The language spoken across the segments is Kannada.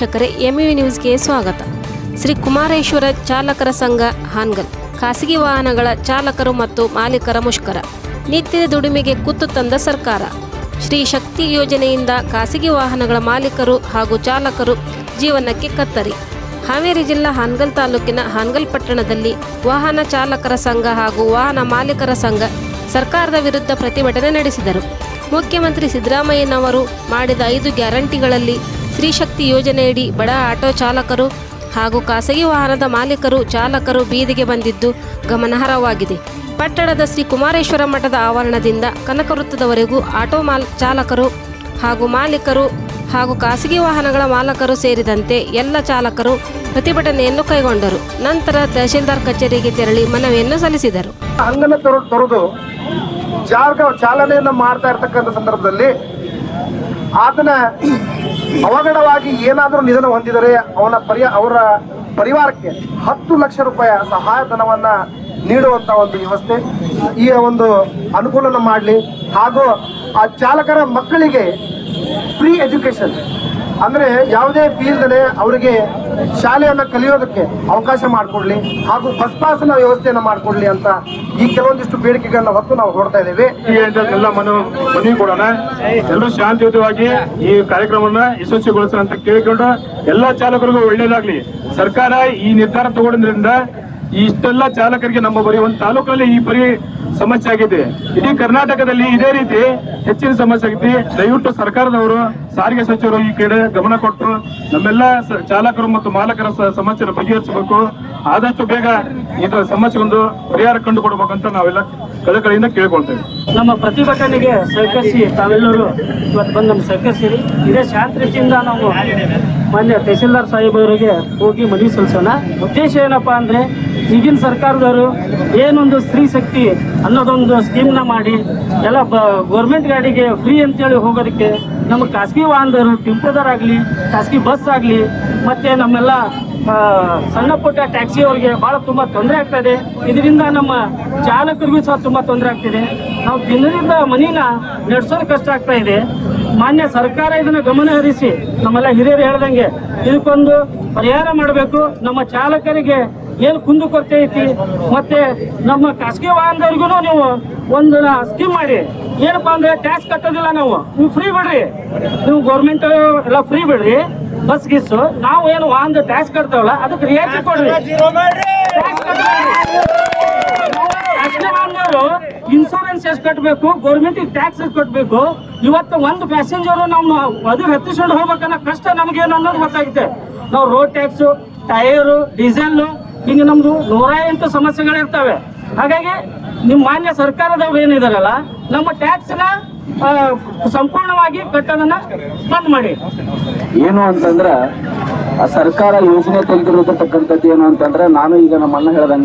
ವೀಕ್ಷಕರೇ ಎಂಇವಿ ನ್ಯೂಸ್ಗೆ ಸ್ವಾಗತ ಶ್ರೀ ಕುಮಾರೇಶ್ವರ ಚಾಲಕರ ಸಂಘ ಹಾನ್ಗಲ್ ಖಾಸಗಿ ವಾಹನಗಳ ಚಾಲಕರು ಮತ್ತು ಮಾಲೀಕರ ಮುಷ್ಕರ ನಿತ್ಯದ ದುಡಿಮೆಗೆ ಕುತ್ತು ತಂದ ಸರ್ಕಾರ ಶ್ರೀ ಶಕ್ತಿ ಯೋಜನೆಯಿಂದ ಖಾಸಗಿ ವಾಹನಗಳ ಮಾಲೀಕರು ಹಾಗೂ ಚಾಲಕರು ಜೀವನಕ್ಕೆ ಕತ್ತರಿ ಹಾವೇರಿ ಜಿಲ್ಲಾ ಹಾನಗಲ್ ತಾಲೂಕಿನ ಹಾನಗಲ್ ಪಟ್ಟಣದಲ್ಲಿ ವಾಹನ ಚಾಲಕರ ಸಂಘ ಹಾಗೂ ವಾಹನ ಮಾಲೀಕರ ಸಂಘ ಸರ್ಕಾರದ ವಿರುದ್ಧ ಪ್ರತಿಭಟನೆ ನಡೆಸಿದರು ಮುಖ್ಯಮಂತ್ರಿ ಸಿದ್ದರಾಮಯ್ಯನವರು ಮಾಡಿದ ಐದು ಗ್ಯಾರಂಟಿಗಳಲ್ಲಿ ಸ್ತ್ರೀಶಕ್ತಿ ಯೋಜನೆಯಡಿ ಬಡ ಆಟೋ ಚಾಲಕರು ಹಾಗೂ ಖಾಸಗಿ ವಾಹನದ ಮಾಲೀಕರು ಚಾಲಕರು ಬೀದಿಗೆ ಬಂದಿದ್ದು ಗಮನಾರ್ಹವಾಗಿದೆ ಪಟ್ಟಣದ ಶ್ರೀ ಕುಮಾರೇಶ್ವರ ಮಠದ ಆವರಣದಿಂದ ಕನಕವೃತ್ತದವರೆಗೂ ಆಟೋ ಮಾಲ್ ಚಾಲಕರು ಹಾಗೂ ಮಾಲೀಕರು ಹಾಗೂ ಖಾಸಗಿ ವಾಹನಗಳ ಮಾಲಕರು ಸೇರಿದಂತೆ ಎಲ್ಲ ಚಾಲಕರು ಪ್ರತಿಭಟನೆಯನ್ನು ಕೈಗೊಂಡರು ನಂತರ ತಹಶೀಲ್ದಾರ್ ಕಚೇರಿಗೆ ತೆರಳಿ ಮನವಿಯನ್ನು ಸಲ್ಲಿಸಿದರು ಹಂಗನ್ನ ತೊರ ತೊರೆದು ಜಾರ್ಗ ಚಾಲನೆಯನ್ನ ಮಾಡ್ತಾ ಇರ್ತಕ್ಕಂಥ ಸಂದರ್ಭದಲ್ಲಿ ಆತನ ಅವಘಡವಾಗಿ ಏನಾದರೂ ನಿಧನ ಹೊಂದಿದರೆ ಅವನ ಪರಿ ಅವರ ಪರಿವಾರಕ್ಕೆ ಹತ್ತು ಲಕ್ಷ ರೂಪಾಯಿ ಸಹಾಯಧನವನ್ನ ನೀಡುವಂತ ಒಂದು ವ್ಯವಸ್ಥೆ ಈ ಒಂದು ಅನುಕೂಲನ ಮಾಡಲಿ ಹಾಗೂ ಆ ಚಾಲಕರ ಮಕ್ಕಳಿಗೆ ಫ್ರೀ ಎಜುಕೇಶನ್ ಅಂದ್ರೆ ಯಾವುದೇ ಫೀಲ್ದಲ್ಲೇ ಅವರಿಗೆ ಶಾಲೆಯನ್ನ ಕಲಿಯೋದಕ್ಕೆ ಅವಕಾಶ ಮಾಡಿಕೊಡ್ಲಿ ಹಾಗೂ ಬಸ್ ಪಾಸ್ನ ವ್ಯವಸ್ಥೆಯನ್ನ ಮಾಡಿಕೊಡ್ಲಿ ಅಂತ ಈ ಕೆಲವೊಂದಿಷ್ಟು ಬೇಡಿಕೆಗಳನ್ನ ಹೊತ್ತು ನಾವು ಹೊರಡ್ತಾ ಇದ್ದೇವೆ ಎಲ್ಲ ಮನ ಮನವಿ ಕೊಡೋಣ ಎಲ್ಲರೂ ಶಾಂತಿಯುತವಾಗಿ ಈ ಕಾರ್ಯಕ್ರಮವನ್ನ ಯಶಸ್ವಿಗೊಳಿಸೋಣ ಅಂತ ಕೇಳಿಕೊಂಡು ಎಲ್ಲಾ ಚಾಲಕರಿಗೂ ಒಳ್ಳೇದಾಗ್ಲಿ ಸರ್ಕಾರ ಈ ನಿರ್ಧಾರ ತಗೊಂಡ್ರಿಂದ ಇಷ್ಟೆಲ್ಲ ಚಾಲಕರಿಗೆ ನಮ್ಮ ಬರೀ ಒಂದು ತಾಲೂಕಲ್ಲಿ ಈ ಬರೀ ಸಮಸ್ಯೆ ಆಗಿದೆ ಇಡೀ ಕರ್ನಾಟಕದಲ್ಲಿ ಇದೇ ರೀತಿ ಹೆಚ್ಚಿನ ಸಮಸ್ಯೆ ಆಗಿದೆ ದಯವಿಟ್ಟು ಸರ್ಕಾರದವರು ಸಾರಿಗೆ ಸಚಿವರು ಈ ಕಡೆ ಗಮನ ಕೊಟ್ಟು ನಮ್ಮೆಲ್ಲ ಸ- ಚಾಲಕರು ಮತ್ತು ಮಾಲಕರ ಸ- ಸಮಸ್ಯೆನ ಬಗೆಹರಿಸಬೇಕು ಆದಷ್ಟು ಬೇಗ ಇದರ ಸಮಸ್ಯೆಗೊಂದು ಪರಿಹಾರ ಕಂಡುಕೊಡ್ಬೇಕಂತ ನಾವೆಲ್ಲ ಕಳಕಳಿಯಿಂದ ಕೇಳ್ಕೊಳ್ತೇವೆ ನಮ್ಮ ಪ್ರತಿಭಟನೆಗೆ ಸಹಕರಿಸಿ ತಾವೆಲ್ಲರೂ ಇವತ್ತು ಬಂದು ನಮ್ಮ ಸಹಕರಿಸಿರಿ ಇದೇ ಶಾಂತ ರೀತಿಯಿಂದ ನಾವು ಮಾನ್ಯ ತಹಸೀಲ್ದಾರ್ ಸಾಹೇಬರಿಗೆ ಹೋಗಿ ಮನವಿ ಸಲ್ಲಿಸೋಣ ಉದ್ದೇಶ ಏನಪ್ಪಾ ಅಂದ್ರೆ ಈಗಿನ ಸರ್ಕಾರದವರು ಏನೊಂದು ಸ್ತ್ರೀ ಶಕ್ತಿ ಅನ್ನೋದೊಂದು ಸ್ಕೀಮ್ನ ಮಾಡಿ ಎಲ್ಲ ಬ ಗೌರ್ಮೆಂಟ್ ಗಾಡಿಗೆ ಫ್ರೀ ಅಂತೇಳಿ ಹೋಗೋದಕ್ಕೆ ನಮ್ಮ ಖಾಸಗಿ ವಾಹನದವರು ಟೆಂಪೋದವರಾಗಲಿ ಖಾಸಗಿ ಬಸ್ ಆಗಲಿ ಮತ್ತು ನಮ್ಮೆಲ್ಲ ಆ, ಸಣ್ಣ ಪುಟ್ಟ ಟ್ಯಾಕ್ಸಿ ಅವರಿಗೆ ಬಹಳ ತುಂಬಾ ತೊಂದರೆ ಆಗ್ತಾ ಇದೆ ಇದರಿಂದ ನಮ್ಮ ಚಾಲಕರಿಗೂ ಸಹ ತುಂಬಾ ತೊಂದರೆ ಆಗ್ತಿದೆ ನಾವು ದಿನದಿಂದ ಮನಿನ ನಡೆಸೋದು ಕಷ್ಟ ಆಗ್ತಾ ಇದೆ ಮಾನ್ಯ ಸರ್ಕಾರ ಇದನ್ನ ಗಮನ ಹರಿಸಿ ನಮ್ಮೆಲ್ಲ ಹಿರಿಯರು ಹೇಳ್ದಂಗೆ ಇದಕ್ಕೊಂದು ಪರಿಹಾರ ಮಾಡಬೇಕು ನಮ್ಮ ಚಾಲಕರಿಗೆ ಏನು ಕುಂದುಕೊರತೆ ಐತಿ ಮತ್ತೆ ನಮ್ಮ ಖಾಸಗಿ ವಾಹನದವ್ರಿಗೂ ನೀವು ಒಂದು ಸ್ಕೀಮ್ ಮಾಡಿ ಏನಪ್ಪಾ ಅಂದ್ರೆ ಟ್ಯಾಕ್ಸ್ ಕಟ್ಟೋದಿಲ್ಲ ನಾವು ನೀವು ಫ್ರೀ ಬಿಡ್ರಿ ನೀವು ಗೌರ್ಮೆಂಟ್ ಎಲ್ಲ ಫ್ರೀ ಬಿಡ್ರಿ ಬಸ್ ಗಿಸ್ಸು ನಾವು ಏನು ವಾಹನದ ಟ್ಯಾಕ್ಸ್ ಕಟ್ತಾವಲ್ಲ ಅದಕ್ಕೆ ರಿಯಾಯಿತಿ ಕೊಡ್ರಿ ಟ್ಯಾಕ್ಸ್ ಕಟ್ಟೋರು ಇನ್ಶೂರೆನ್ಸ್ ಎಷ್ಟು ಕಟ್ಟಬೇಕು ಗೌರ್ಮೆಂಟಿಗೆ ಟ್ಯಾಕ್ಸ್ ಎಷ್ಟು ಕಟ್ಟಬೇಕು ಇವತ್ತು ಒಂದು ಪ್ಯಾಸೆಂಜರು ನಮ್ಮ ಅದು ಹತ್ತಿಸ್ಕೊಂಡು ಹೋಗ್ಬೇಕನ್ನೋ ಕಷ್ಟ ನಮಗೇನು ಅನ್ನೋದು ಗೊತ್ತಾಗುತ್ತೆ ನಾವು ರೋಡ್ ಟ್ಯಾಕ್ಸು ಟೈರು ಡೀಸೆಲ್ಲು ಹಿಂಗೆ ನಮ್ದು ನೂರ ಎಂಟು ಸಮಸ್ಯೆಗಳಿರ್ತವೆ ಹಾಗಾಗಿ ನಿಮ್ಮ ಮಾನ್ಯ ಸರ್ಕಾರದವ್ರು ಏನಿದಾರಲ್ಲ ನಮ್ಮ ಟ್ಯಾಕ್ಸ್ನ ಸಂಪೂರ್ಣವಾಗಿ ಕಟ್ಟೋದನ್ನ ಬಂದ್ ಮಾಡಿ ಏನು ಅಂತಂದ್ರ ಆ ಸರ್ಕಾರ ಯೋಜನೆ ತೆಗೆದಿರತಕ್ಕಂಥದ್ದು ಏನು ಅಂತಂದ್ರೆ ನಾನು ಈಗ ನಮ್ಮ ಅಣ್ಣ ಹೇಳ್ದಂಗ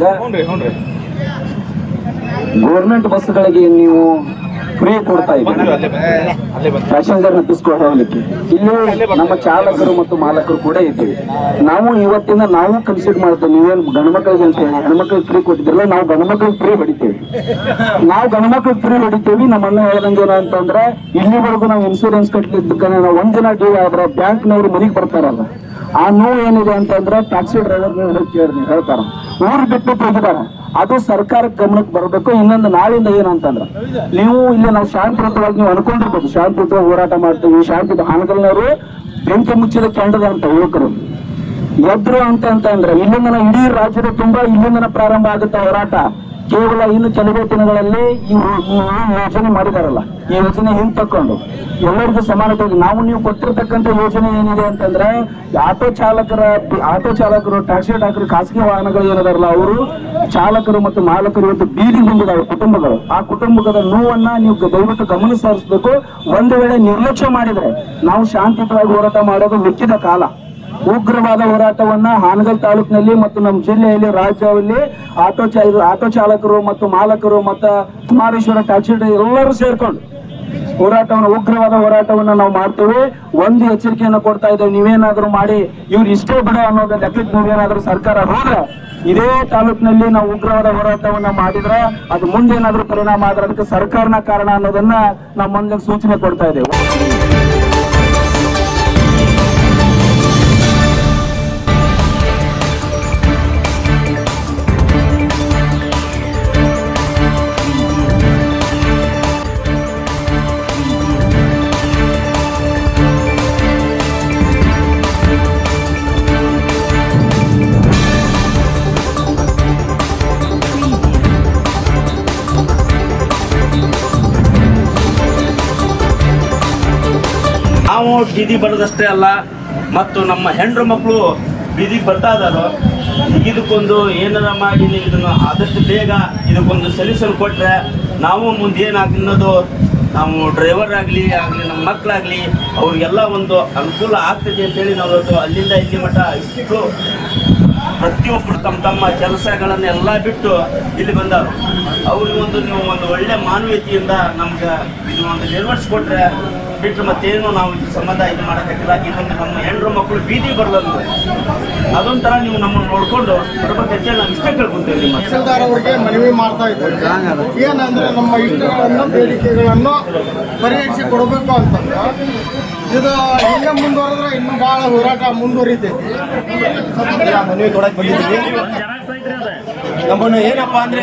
ಗೋರ್ಮೆಂಟ್ ಬಸ್ಗಳಿಗೆ ನೀವು ಫ್ರೀ ಕೊಡ್ತಾ ಇದ್ದೀವಿ ಪ್ಯಾಸೆಂಜರ್ ಹತ್ತಿಸ್ಕೊಂಡು ಹೋಗ್ಲಿಕ್ಕೆ ಇಲ್ಲಿ ನಮ್ಮ ಚಾಲಕರು ಮತ್ತು ಮಾಲಕರು ಕೂಡ ಇದ್ದೀವಿ ನಾವು ಇವತ್ತಿಂದ ನಾವು ಕನ್ಸಿಡರ್ ಮಾಡ್ತೇವೆ ನೀವೇನು ಗಂಡು ಮಕ್ಕಳಿಗೆ ಅಂತ ಹೇಳಿ ಹೆಣ್ಮಕ್ಳಿಗೆ ಫ್ರೀ ಕೊಟ್ಟಿದ್ರಲ್ಲ ನಾವು ಗಂಡು ಮಕ್ಕಳಿಗೆ ಫ್ರೀ ಹೊಡಿತೇವೆ ನಾವು ಗಂಡು ಮಕ್ಕಳಿಗೆ ಫ್ರೀ ಹೊಡಿತೇವಿ ನಮ್ಮ ಅಣ್ಣ ಹೇಳ್ದಂಗೆ ಏನು ಅಂತಂದ್ರೆ ಇಲ್ಲಿವರೆಗೂ ನಾವು ಇನ್ಶೂರೆನ್ಸ್ ಕಟ್ಲಿದ್ದಕ್ಕೆ ನಾವು ಒಂದಿನ ಡ್ಯೂ ಆದ್ರೆ ಬ್ಯಾಂಕ್ನವ್ರು ಮನೆಗೆ ಬರ್ತಾರಲ್ಲ ಆ ನೋವು ಏನಿದೆ ಅಂತಂದ್ರೆ ಟ್ಯಾಕ್ಸಿ ಡ್ರೈವರ್ ಕೇಳಿ ಹೇಳ್ತಾರ ಊರು ಬಿಟ್ಟು ಹೋಗಿದಾರ ಅದು ಸರ್ಕಾರಕ್ಕೆ ಗಮನಕ್ಕೆ ಬರಬೇಕು ಇನ್ನೊಂದು ನಾಳಿಂದ ಏನಂತಂದ್ರೆ ನೀವು ಇಲ್ಲಿ ನಾವು ಶಾಂತಿಯುತವಾಗಿ ನೀವು ಅನ್ಕೊಂಡಿರ್ಬೋದು ಶಾಂತಿಯುತವಾಗಿ ಹೋರಾಟ ಮಾಡ್ತೀವಿ ಶಾಂತಿ ಹಾನಗಲ್ನವರು ಬೆಂಕಿ ಮುಚ್ಚಿದ ಕೆಂಡದ ಅಂತ ಯುವಕರು ಎದ್ರು ಅಂತ ಅಂತಂದ್ರೆ ಇಲ್ಲಿಂದನ ಇಡೀ ರಾಜ್ಯದ ತುಂಬಾ ಇಲ್ಲಿಂದನ ಪ್ರಾರಂಭ ಆಗುತ್ತೆ ಹೋರಾಟ ಕೇವಲ ಇನ್ನು ಕೆಲವೇ ದಿನಗಳಲ್ಲಿ ಈ ಯೋ- ಈ ಯೋಜನೆ ಮಾಡಿದಾರಲ್ಲ ಈ ಯೋಜನೆ ಹಿಂದ್ ತಕೊಂಡು ಎಲ್ಲರಿಗೂ ಸಮಾನತೆ ಇದೆ. ನಾವು ನೀವು ಕೊಟ್ಟಿರ್ತಕ್ಕಂಥ ಯೋಜನೆ ಏನಿದೆ ಅಂತಂದ್ರೆ ಆಟೋ ಚಾಲಕರ ಆಟೋ ಚಾಲಕರು ಟ್ಯಾಕ್ಸಿ ಚಾಲಕರು ಖಾಸಗಿ ವಾಹನಗಳು ಏನದಾರಲ್ಲ ಅವರು ಚಾಲಕರು ಮತ್ತು ಮಾಲಕರು ಇವತ್ತು ಬೀದಿಗೆ ಬಂದಿದ್ದಾರೆ ಕುಟುಂಬಗಳು ಆ ಕುಟುಂಬದ ನೋವನ್ನ ನೀವು ಗ- ದಯವಿಟ್ಟು ಗಮನ ಸಾರಿಸಬೇಕು ಒಂದು ವೇಳೆ ನಿರ್ಲಕ್ಷ್ಯ ಮಾಡಿದ್ರೆ ನಾವು ಶಾಂತಿಯುತವಾಗಿ ಹೋರಾಟ ಮಾಡೋದು ಮಿಕ್ಕಿದ ಕಾಲ ಉಗ್ರವಾದ ಹೋರಾಟವನ್ನ ಹಾನಗಲ್ ತಾಲೂಕಿನಲ್ಲಿ ಮತ್ತು ನಮ್ಮ ಜಿಲ್ಲೆಯಲ್ಲಿ ರಾಜ್ಯದಲ್ಲಿ ಆಟೋ ಚಾ ಇದು ಆಟೋ ಚಾಲಕರು ಮತ್ತು ಮಾಲಕರು ಮತ್ತು ಕುಮಾರೇಶ್ವರ ಟ್ಯಾಕ್ಸಿ ಡ್ರೈವರ್ ಎಲ್ಲರೂ ಸೇರ್ಕೊಂಡು ಹೋರಾಟವನ್ನು ಉಗ್ರವಾದ ಹೋರಾಟವನ್ನ ನಾವು ಮಾಡ್ತೇವೆ ಒಂದು ಎಚ್ಚರಿಕೆಯನ್ನು ಕೊಡ್ತಾ ಇದ್ದೇವೆ ನೀವೇನಾದ್ರೂ ಮಾಡಿ ಇವ್ರು ಇಷ್ಟೇ ಬಿಡು ಅನ್ನೋದು ಲೆಕ್ಕಕ್ಕೆ ನೀವೇನಾದ್ರೂ ಸರ್ಕಾರ ಹೋದ್ರೆ ಇದೇ ತಾಲೂಕಿನಲ್ಲಿ ನಾವು ಉಗ್ರವಾದ ಹೋರಾಟವನ್ನ ಮಾಡಿದ್ರೆ ಅದು ಮುಂದೇನಾದ್ರೂ ಪರಿಣಾಮ ಆದ್ರೆ ಅದಕ್ಕೆ ಸರ್ಕಾರನ ಕಾರಣ ಅನ್ನೋದನ್ನ ನಾವು ಮುಂದೆ ಸೂಚನೆ ಕೊಡ್ತಾ ಇದ್ದೇವೆ ನಾವು ಬೀದಿ ಬರೋದಷ್ಟೇ ಅಲ್ಲ ಮತ್ತು ನಮ್ಮ ಹೆಂಡ್ರು ಮಕ್ಕಳು ಬೀದಿಗೆ ಬರ್ತಾ ಇದ್ದಾರೋ ಇದಕ್ಕೊಂದು ಏನಾರ ಮಾಡಿ ನೀವು ಇದನ್ನು ಆದಷ್ಟು ಬೇಗ ಇದಕ್ಕೊಂದು ಸೊಲ್ಯೂಷನ್ ಕೊಟ್ಟರೆ ನಾವು ಮುಂದೆ ಏನಾಗ್ಲಿ ಅನ್ನೋದು ನಾವು ಡ್ರೈವರ್ ಆಗಲಿ ಆಗಲಿ ನಮ್ಮ ಮಕ್ಕಳಾಗಲಿ ಅವ್ರಿಗೆಲ್ಲ ಒಂದು ಅನುಕೂಲ ಆಗ್ತದೆ ಅಂತೇಳಿ ನಾವು ಇವತ್ತು ಅಲ್ಲಿಂದ ಇಲ್ಲಿ ಮಟ್ಟ ಇಷ್ಟು ಪ್ರತಿಯೊಬ್ಬರು ತಮ್ಮ ತಮ್ಮ ಕೆಲಸಗಳನ್ನೆಲ್ಲ ಬಿಟ್ಟು ಇಲ್ಲಿ ಬಂದವರು ಅವ್ರಿಗೆ ಒಂದು ನೀವು ಒಂದು ಒಳ್ಳೆ ಮಾನವೀಯತೆಯಿಂದ ನಮ್ಗೆ ಇದು ಒಂದು ನಿರ್ವಹಿಸ್ಕೊಟ್ರೆ ಬಿಟ್ಟರೆ ಮತ್ತೇನು ನಾವು ಇದ್ರ ಸಂಬಂಧ ಇದು ಮಾಡೋಕ್ಕಾಗಿಲ್ಲ ಇದೊಂದು ನಮ್ಮ ಹೆಣ್ಣು ಮಕ್ಕಳು ಬೀದಿ ಬರಲಂದು ಅದೊಂಥರ ನೀವು ನಮ್ಮನ್ನು ನೋಡಿಕೊಂಡು ಬರ್ಬೇಕಂತ ನಾವು ಇಷ್ಟ ಕೇಳ್ಕೊಂತೇವೆ ನಿಮ್ಮ ಹತ್ರ. ತಹಸೀಲ್ದಾರ್ ಅವರಿಗೆ ಮನವಿ ಮಾಡ್ತಾ ಇದ್ದಾರೆ ಏನಂದ್ರೆ ನಮ್ಮ ಇಷ್ಟಗಳನ್ನು ಬೇಡಿಕೆಗಳನ್ನು ಪರಿಹರಿಸಿ ಕೊಡಬೇಕು ಅಂತಂದ್ರೆ ಇದು ಹಿಂಗೆ ಮುಂದುವರೆದ್ರೆ ಇನ್ನೂ ಭಾಳ ಹೋರಾಟ ಮುಂದುವರಿತೈತಿ ಮನವಿ ಕೊಡಕ್ ಬಂದಿದ್ದೀವಿ ನಮ್ಮನ್ನು ಏನಪ್ಪಾ ಅಂದ್ರೆ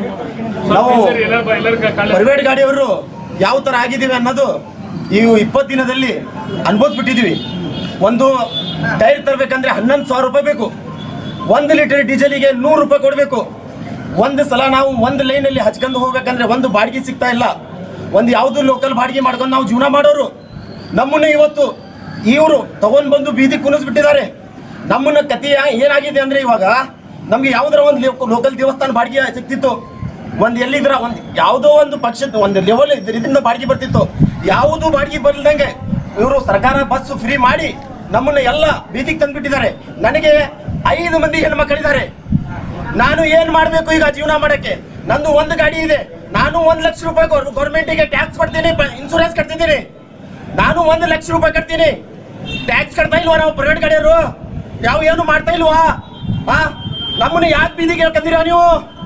ನಾವು ಪ್ರೈವೇಟ್ ಗಾಡಿಯವರು ಯಾವ ತರ ಆಗಿದ್ದೀವಿ ಅನ್ನೋದು ಈ ಇಪ್ಪತ್ತು ದಿನದಲ್ಲಿ ಅನ್ಭವಿಸ್ಬಿಟ್ಟಿದೀವಿ ಒಂದು ಟೈರ್ ತರಬೇಕಂದ್ರೆ ಹನ್ನೊಂದು ಸಾವಿರ ರೂಪಾಯಿ ಬೇಕು ಒಂದು ಲೀಟರ್ ಡೀಸೆಲಿಗೆ ನೂರು ರೂಪಾಯಿ ಕೊಡಬೇಕು ಒಂದು ಸಲ ನಾವು ಒಂದು ಲೈನಲ್ಲಿ ಹಚ್ಕೊಂಡು ಹೋಗ್ಬೇಕಂದ್ರೆ ಒಂದು ಬಾಡಿಗೆ ಸಿಗ್ತಾ ಇಲ್ಲ ಒಂದು ಯಾವುದು ಲೋಕಲ್ ಬಾಡಿಗೆ ಮಾಡ್ಕೊಂಡು ನಾವು ಜೀವನ ಮಾಡೋರು ನಮ್ಮನ್ನು ಇವತ್ತು ಇವರು ತಗೊಂಡ್ ಬಂದು ಬೀದಿ ಕುಣಿಸ್ಬಿಟ್ಟಿದ್ದಾರೆ ನಮ್ಮನ್ನ ಕತಿ ಏನಾಗಿದೆ ಅಂದ್ರೆ ಇವಾಗ ನಮ್ಗೆ ಯಾವ್ದಾರ ಒಂದು ಲೋಕಲ್ ದೇವಸ್ಥಾನ ಬಾಡಿಗೆ ಸಿಗ್ತಿತ್ತು ಒಂದು ಎಲ್ಲಿದ್ರ ಒಂದು ಯಾವುದೋ ಒಂದು ಪಕ್ಷದ ಒಂದು ಲೆವೆಲ್ ಇದರಿಂದ ಬಾಡಿಗೆ ಬರ್ತಿತ್ತು ಯಾವುದು ಬಾಡಿಗೆ ಬರ್ಲ್ದಂಗೆ ಇವರು ಸರ್ಕಾರ ಬಸ್ ಫ್ರೀ ಮಾಡಿ ನಮ್ಮನ್ನ ಎಲ್ಲ ಬೀದಿಗೆ ತಂದ್ಬಿಟ್ಟಿದ್ದಾರೆ ನನಗೆ ಐದು ಮಂದಿ ಹೆಣ್ಮಕ್ಳಿದ್ದಾರೆ ನಾನು ಏನ್ ಮಾಡ್ಬೇಕು ಈಗ ಜೀವನ ಮಾಡಕ್ಕೆ ನಂದು ಒಂದು ಗಾಡಿ ಇದೆ ನಾನು ಒಂದ್ ಲಕ್ಷ ರೂಪಾಯಿ ಗೌರ್ಮೆಂಟಿಗೆ ಟ್ಯಾಕ್ಸ್ ಕಟ್ತೀನಿ ಇನ್ಸೂರೆನ್ಸ್ ಕಟ್ತಿದ್ದೀನಿ ನಾನು ಒಂದು ಲಕ್ಷ ರೂಪಾಯಿ ಕಟ್ತೀನಿ ಟ್ಯಾಕ್ಸ್ ಕಟ್ತಾ ಇಲ್ವಾ ನಾವು ಪ್ರೈವೇಟ್ ಗಾಡಿಯವರು ಯಾವ ಏನು ಮಾಡ್ತಾ ಇಲ್ವಾ ಹಾ ನಮ್ಮನ್ನ ಯಾಕೆ ಬೀದಿಗೆ ಹೇಳ್ಕೊಂಡಿರ ನೀವು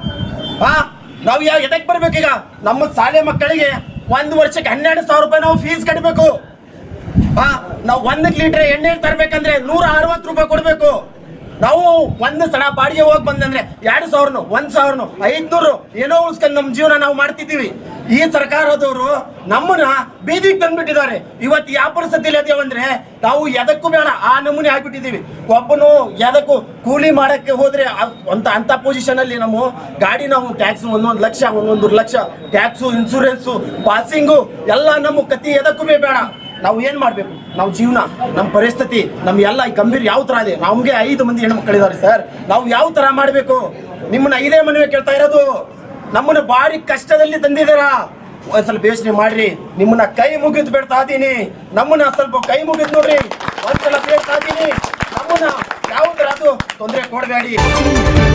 ಹಾ ನಾವು ಯಾವ ಎದಕ್ಕೆ ಬರ್ಬೇಕೀಗ ನಮ್ಮ ಶಾಲೆ ಮಕ್ಕಳಿಗೆ ಒಂದು ವರ್ಷಕ್ಕೆ ಹನ್ನೆರಡು ಸಾವಿರ ರೂಪಾಯಿ ನಾವು ಫೀಸ್ ಕಟ್ಟಬೇಕು ಹಾ ನಾವು ಒಂದು ಲೀಟರ್ ಎಣ್ಣೆ ತರಬೇಕಂದ್ರೆ ನೂರ ಅರವತ್ತು ರೂಪಾಯಿ ಕೊಡಬೇಕು ನಾವು ಒಂದು ಸಲ ಬಾಡಿಗೆ ಹೋಗಿ ಬಂದಂದ್ರೆ ಎರಡು ಸಾವಿರನು ಒಂದ್ ಸಾವಿರನು ಐದ್ನೂರು ಏನೋ ಉಳಿಸ್ಕೊಂಡು ನಮ್ಮ ಜೀವನ ನಾವು ಮಾಡ್ತಿದ್ದೀವಿ ಈ ಸರ್ಕಾರದವರು ನಮ್ಮನ್ನ ಬೀದಿಗೆ ತಂದ್ಬಿಟ್ಟಿದ್ದಾರೆ ಇವತ್ತು ಯಾವ ಪರಿಸ್ಥಿತಿಲಿ ಅದೇವಂದ್ರೆ ನಾವು ಎದಕ್ಕೂ ಬೇಡ ಆ ನಮೂನೆ ಆಗ್ಬಿಟ್ಟಿದ್ದೀವಿ ಒಬ್ಬನು ಎದಕ್ಕೂ ಕೂಲಿ ಮಾಡಕ್ಕೆ ಹೋದ್ರೆ ಅ- ಅಂತ ಅಂತ ಪೊಸಿಷನ್ ಅಲ್ಲಿ ನಾವು ಗಾಡಿ ನಾವು ಟ್ಯಾಕ್ಸ್ ಒಂದೊಂದು ಲಕ್ಷ ಒಂದೊಂದು ಲಕ್ಷ ಟ್ಯಾಕ್ಸು ಇನ್ಸೂರೆನ್ಸು ಪಾಸಿಂಗು ಎಲ್ಲ ನಮ್ಮ ಕತಿ ಎದಕ್ಕೂ ಬೇಡ ನಾವು ಏನ್ ಮಾಡ್ಬೇಕು ನಾವು ಜೀವನ ನಮ್ಮ ಪರಿಸ್ಥಿತಿ ನಮ್ ಎಲ್ಲ ಈ ಗಂಭೀರ ಯಾವ ತರ ಇದೆ ನಮ್ಗೆ ಐದು ಮಂದಿ ಹೆಣ್ಮಕ್ಳಿದ್ದಾರೆ ಸರ್ ನಾವು ಯಾವ ತರ ಮಾಡ್ಬೇಕು ನಿಮ್ಮನ್ನ ಐದೇ ಮನವಿ ಕೇಳ್ತಾ ಇರೋದು ನಮ್ಮನ್ನ ಭಾರಿ ಕಷ್ಟದಲ್ಲಿ ತಂದಿದ್ದೀರಾ ಒಂದ್ ಸ್ವಲ್ಪ ಯೋಚನೆ ಮಾಡ್ರಿ ನಿಮ್ಮನ್ನ ಕೈ ಮುಗಿದು ಬೇಡ್ತಾ ಇದೀನಿ ನಮ್ಮನ್ನ ಸ್ವಲ್ಪ ಕೈ ಮುಗಿದ್ ನೋಡ್ರಿ ಒಂದ್ಸಲ ಬೇಡ್ತಾ ಇದೀನಿ ನಮ್ಮನ್ನ ಯಾವ ತರ ಅದು ತೊಂದರೆ ಕೊಡಬೇಡಿ